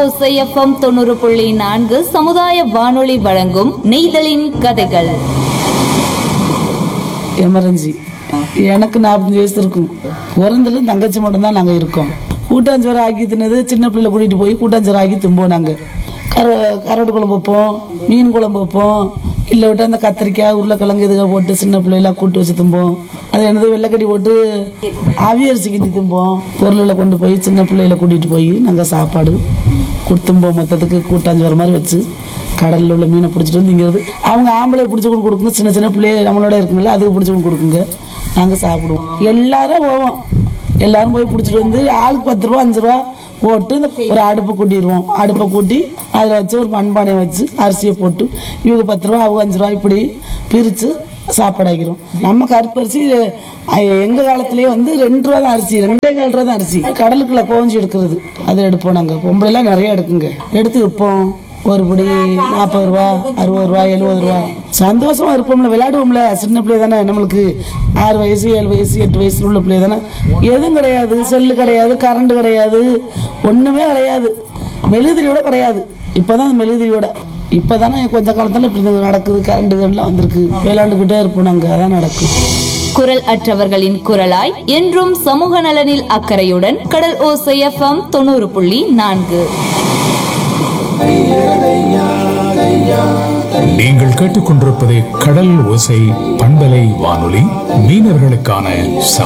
ஓசை எஃப்எம் தொண்ணூறு புள்ளி நான்கு சமுதாய வானொலி வழங்கும் நெய்தலின் கதைகள் எமர்ஜென்சி எனக்கு நாற்பத்தஞ்சு வயசு இருக்கும் பிறந்ததுல தங்கச்சி மட்டும்தான் நாங்கள் இருக்கோம் கூட்டாஞ்சோறு ஆக்கி தின்னது சின்ன பிள்ளை கூட்டிகிட்டு போய் கூட்டாஞ்சோறு ஆக்கி திம்போம் நாங்கள் கர கரடு குழம்பு வைப்போம் மீன் குழம்பு வைப்போம் இல்லை விட்டு அந்த கத்திரிக்காய் உருளைக்கிழங்கு இதுக போட்டு சின்ன பிள்ளைலாம் கூட்டு வச்சு திம்போம் அது என்னது வெள்ளைக்கட்டி போட்டு அவியரிசி கிண்டி திம்போம் பொருளில் கொண்டு போய் சின்ன பிள்ளையில கூட்டிகிட்டு போய் நாங்கள் சாப்பாடு கொடுத்தும்போம் மொத்தத்துக்கு கூட்டாஞ்சோறு மாதிரி வச்சு கடலில் உள்ள மீனை பிடிச்சிட்டு வந்து இங்கிறது அவங்க ஆம்பளை பிடிச்சி கொண்டு கொடுக்குங்க சின்ன சின்ன பிள்ளைய நம்மளோட இருக்குங்களா அதுக்கு பிடிச்சி கொண்டு கொடுக்குங்க நாங்கள் சாப்பிடுவோம் எல்லாரும் போவோம் எல்லாரும் போய் பிடிச்சிட்டு வந்து ஆளுக்கு பத்து ரூபா அஞ்சு ரூபா போட்டு இந்த ஒரு அடுப்பை கூட்டிடுவோம் அடுப்பை கூட்டி அதில் வச்சு ஒரு மண்பானையை வச்சு அரிசியை போட்டு இவங்க பத்து ரூபா அவங்க அஞ்சு ரூபா இப்படி பிரித்து சாப்பாடு ஆக்கிறோம் நம்ம கருப்பரிசி அஹ், எங்க காலத்திலேயே வந்து ரெண்டு ரூபா தான் அரிசி ரெண்டே கால் ரூபா தான் அரிசி கடலுக்குள்ள கோஞ்சி எடுக்கிறது அதை எடுப்போம் நாங்கள் பொம்பளைலாம் நிறைய எடுக்குங்க எடுத்து விற்போம் ஒரு படி நாற்பது ரூபா அறுபது ரூபா எழுபது ரூபா சந்தோஷமா இருப்போம்ல விளையாடுவோம்ல சின்ன பிள்ளை தானே நம்மளுக்கு ஆறு வயசு ஏழு வயசு எட்டு வயசுல உள்ள பிள்ளை தானே எதுவும் கிடையாது செல்லு கிடையாது கரண்ட் கிடையாது ஒண்ணுமே கிடையாது மெழுதிரியோட கிடையாது இப்பதான் மெழுதிரியோட இப்பதானே கொஞ்ச காலத்துல இப்படி நடக்குது கரண்ட் எல்லாம் வந்திருக்கு விளையாண்டுக்கிட்டே இருப்போம் நாங்க அதான் நடக்கும் குரல் அற்றவர்களின் குரலாய் என்றும் சமூக நலனில் அக்கறையுடன் கடல் ஓசை எஃப்எம் தொண்ணூறு புள்ளி நான்கு நீங்கள் கேட்டுக்கொண்டிருப்பது கடல் ஓசை பண்பலை வானொலி மீனவர்களுக்கான